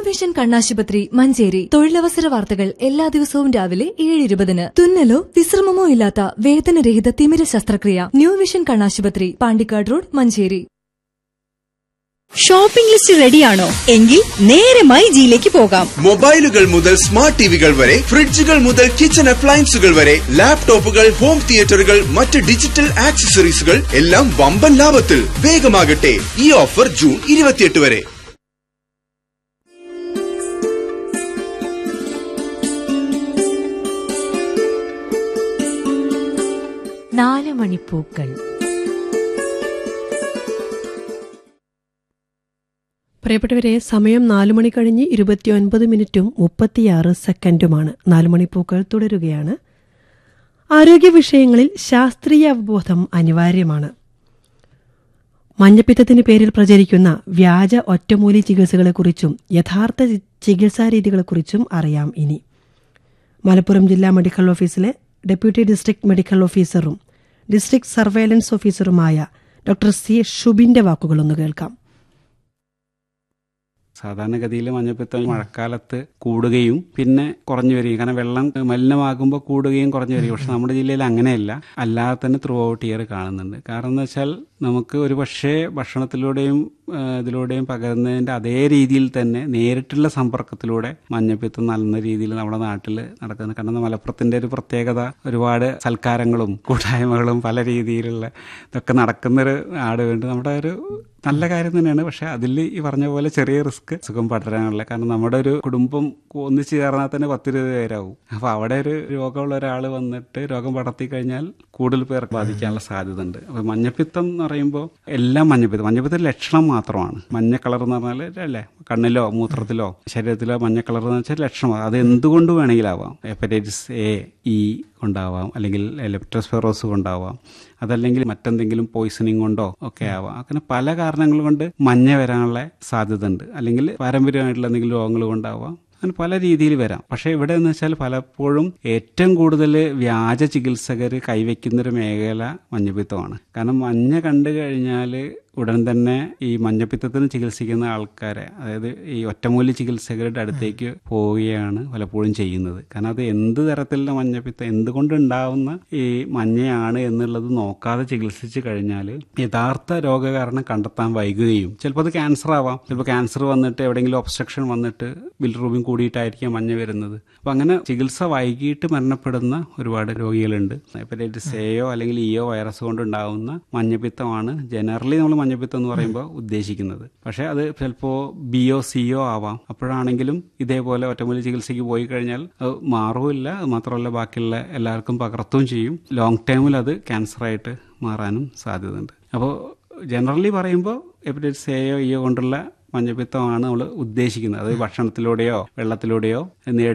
vision കണ്ണാശുപത്രി മഞ്ചേരി തൊഴിലവസര വാർത്തകൾ എല്ലാ ദിവസവും രാവിലെ ഏഴ് ഇരുപതിന് തുന്നലോ വിശ്രമമോ ഇല്ലാത്ത വേദനരഹിത തിമിര ശസ്ത്രക്രിയ ന്യൂ വിഷൻ കണ്ണാശുപത്രി Pandikkad road Manjeri shopping list റെഡിയാണോ എങ്കിൽ നേരെ മൈജിയിലേക്ക് പോകാം മൊബൈലുകൾ മുതൽ സ്മാർട്ട് ടിവികൾ വരെ ഫ്രിഡ്ജുകൾ മുതൽ കിച്ചൺ അപ്ലയൻസുകൾ വരെ ലാപ്ടോപ്പുകൾ ഹോം തിയേറ്ററുകൾ മറ്റ് ഡിജിറ്റൽ ആക്സസറീസുകൾ എല്ലാം വമ്പൻ ലാഭത്തിൽ വേഗമാകട്ടെ ഈ ഓഫർ ജൂൺ ഇരുപത്തിയെട്ട് വരെ നാല് മണിപ്പൂക്കൾ പ്രിയപ്പെട്ടവരെ സമയം നാലു മണി കഴിഞ്ഞ് ഇരുപത്തിയൊൻപത് മിനിറ്റും മുപ്പത്തിയാറ് സെക്കൻഡുമാണ് നാലു മണിപ്പൂക്കൾ തുടരുകയാണ് ആരോഗ്യ വിഷയങ്ങളിൽ ശാസ്ത്രീയ അവബോധം അനിവാര്യമാണ് മഞ്ഞപ്പിത്തത്തിന് പേരിൽ പ്രചരിക്കുന്ന വ്യാജ ഒറ്റമൂലി ചികിത്സകളെക്കുറിച്ചും യഥാർത്ഥ ചി- ചികിത്സാ രീതികളെക്കുറിച്ചും അറിയാം ഇനി മലപ്പുറം ജില്ലാ മെഡിക്കൽ ഓഫീസിലെ ഡെപ്യൂട്ടി ഡിസ്ട്രിക്ട് മെഡിക്കൽ ഓഫീസറും ഡിസ്ട്രിക്ട് സർവൈലൻസ് ഓഫീസറുമായ ഡോക്ടർ സി ഷുബിന്റെ വാക്കുകളൊന്ന് കേൾക്കാം സാധാരണഗതിയിൽ മഞ്ഞപ്പിത്തം മഴക്കാലത്ത് കൂടുകയും പിന്നെ കുറഞ്ഞു വരികയും കാരണം വെള്ളം മലിനമാകുമ്പോൾ കൂടുകയും കുറഞ്ഞു വരികയും പക്ഷെ നമ്മുടെ ജില്ലയിൽ അങ്ങനെയല്ല അല്ലാതെ തന്നെ ത്രൂ ഔട്ട് ഇയർ കാണുന്നുണ്ട് കാരണം എന്ന് വെച്ചാൽ നമുക്ക് ഒരു പക്ഷേ ഭക്ഷണത്തിലൂടെയും ആ, ഇതിലൂടെയും പകരുന്നതിന്റെ അതേ രീതിയിൽ തന്നെ നേരിട്ടുള്ള സമ്പർക്കത്തിലൂടെ മഞ്ഞപ്പിത്തം നല്ല രീതിയിൽ നമ്മുടെ നാട്ടിൽ നടക്കുന്നത് കാരണം മലപ്പുറത്തിന്റെ ഒരു പ്രത്യേകത ഒരുപാട് സൽക്കാരങ്ങളും കൂട്ടായ്മകളും പല രീതിയിലുള്ള ഇതൊക്കെ നടക്കുന്നൊരു നാട് വേണ്ടി നമ്മുടെ ഒരു നല്ല കാര്യം തന്നെയാണ് പക്ഷെ അതിൽ ഈ പറഞ്ഞ പോലെ ചെറിയ റിസ്ക് സുഖം പടരാനുള്ള കാരണം നമ്മുടെ ഒരു കുടുംബം ഒന്നിച്ച് ചേർന്നാൽ തന്നെ പത്തിരുപത് പേരാവും അപ്പൊ അവിടെ ഒരു രോഗമുള്ള ഒരാൾ വന്നിട്ട് രോഗം പടർത്തി കഴിഞ്ഞാൽ കൂടുതൽ പേർക്ക് ബാധിക്കാനുള്ള സാധ്യത ഉണ്ട് അപ്പൊ മഞ്ഞപ്പിത്തം എന്ന് പറയുമ്പോൾ എല്ലാം മഞ്ഞപ്പിത്തം മഞ്ഞപ്പിത്തം ലക്ഷണം മാത്രമാണ് മഞ്ഞ കളർ എന്ന് പറഞ്ഞാൽ അല്ലേ കണ്ണിലോ മൂത്രത്തിലോ ശരീരത്തിലോ മഞ്ഞ കളർ എന്ന് വെച്ചാൽ ലക്ഷണം അത് എന്തുകൊണ്ട് വേണമെങ്കിലാവാം ഹെപ്പറ്റൈറ്റിസ് എ ഇ കൊണ്ടാവാം അല്ലെങ്കിൽ ലെപ്റ്റോസ്പെറോസ് കൊണ്ടാവാം അതല്ലെങ്കിൽ മറ്റെന്തെങ്കിലും പോയിസണിങ് കൊണ്ടോ ഒക്കെ ആവാം അങ്ങനെ പല കാരണങ്ങൾ കൊണ്ട് മഞ്ഞ വരാനുള്ള സാധ്യത ഉണ്ട് അല്ലെങ്കിൽ പാരമ്പര്യമായിട്ടുള്ള എന്തെങ്കിലും രോഗങ്ങൾ കൊണ്ടാവാം അങ്ങനെ പല രീതിയിൽ വരാം പക്ഷേ ഇവിടെ എന്ന് വെച്ചാൽ പലപ്പോഴും ഏറ്റവും കൂടുതൽ വ്യാജ ചികിത്സകർ കൈവയ്ക്കുന്നൊരു മേഖല മഞ്ഞപ്പിത്തമാണ് കാരണം മഞ്ഞ കണ്ടു കഴിഞ്ഞാൽ ഉടൻ തന്നെ ഈ മഞ്ഞപ്പിത്തത്തിന് ചികിത്സിക്കുന്ന ആൾക്കാരെ അതായത് ഈ ഒറ്റമൂലി ചികിത്സകരുടെ അടുത്തേക്ക് പോവുകയാണ് പലപ്പോഴും ചെയ്യുന്നത് കാരണം അത് എന്ത് തരത്തിലുള്ള മഞ്ഞപ്പിത്തം എന്തുകൊണ്ടുണ്ടാവുന്ന ഈ മഞ്ഞയാണ് എന്നുള്ളത് നോക്കാതെ ചികിത്സിച്ച് കഴിഞ്ഞാൽ യഥാർത്ഥ രോഗകാരണം കണ്ടെത്താൻ വൈകുകയും ചിലപ്പോൾ അത് ക്യാൻസർ ആവാം ചിലപ്പോൾ ക്യാൻസർ വന്നിട്ട് എവിടെയെങ്കിലും ഒബ്സ്ട്രക്ഷൻ വന്നിട്ട് ബിൽറൂബിൻ കൂടിയിട്ടായിരിക്കാം മഞ്ഞ വരുന്നത് അപ്പം അങ്ങനെ ചികിത്സ വൈകിട്ട് മരണപ്പെടുന്ന ഒരുപാട് രോഗികളുണ്ട് ഹെപ്പറ്റൈറ്റിസ് എയോ അല്ലെങ്കിൽ ഇയോ വൈറസ് കൊണ്ടുണ്ടാവുന്ന മഞ്ഞപ്പിത്തമാണ് ജനറലി നമ്മൾ മഞ്ഞപ്പിത്തം എന്ന് പറയുമ്പോൾ ഉദ്ദേശിക്കുന്നത് പക്ഷേ അത് ചിലപ്പോൾ ബിയോ സിയോ ആവാം അപ്പോഴാണെങ്കിലും ഇതേപോലെ ഒറ്റമൂലി ചികിത്സയ്ക്ക് പോയി കഴിഞ്ഞാൽ അത് മാറുമില്ല അത് മാത്രമല്ല ബാക്കിയുള്ള എല്ലാവർക്കും പകർത്തുകയും ചെയ്യും ലോങ് ടൈമിൽ അത് ക്യാൻസറായിട്ട് മാറാനും സാധ്യതയുണ്ട് അപ്പോൾ ജനറലി പറയുമ്പോൾ ഹെപ്പറ്റൈറ്റിസ് എയോ ഇയോ കൊണ്ടുള്ള മഞ്ഞപ്പിത്തമാണ് നമ്മൾ ഉദ്ദേശിക്കുന്നത് അത് ഭക്ഷണത്തിലൂടെയോ വെള്ളത്തിലൂടെയോ നേരിട്ട്